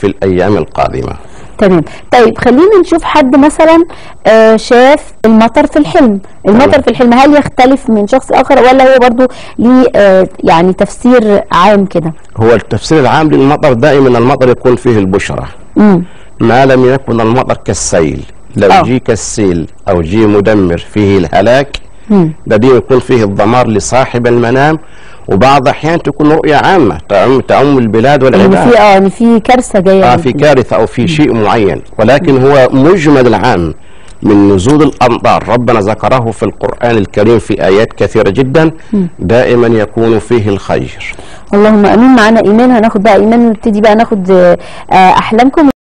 في الأيام القادمة تمام طيب خلينا نشوف حد مثلا آه، شاف المطر في الحلم المطر تمام. في الحلم هل يختلف من شخص اخر ولا هو برضو ليه آه، يعني تفسير عام كده هو التفسير العام للمطر دائما المطر يكون فيه البشرة امم ما لم يكن المطر كالسيل لو آه. جي كالسيل أو جي مدمر فيه الهلاك مم. ده دي يكون فيه الدمار لصاحب المنام وبعض الأحيان تكون رؤية عامة تعم, تعم البلاد ان والعباد في اه ان في كارثه جايه آه في كارثة أو في شيء معين ولكن هو مجمل العام من نزول الأمطار ربنا ذكره في القرآن الكريم في آيات كثيرة جدا دائما يكون فيه الخير اللهم امين معانا ايمان هناخد بقى ايمان ونبتدي بقى ناخد آه، آه، احلامكم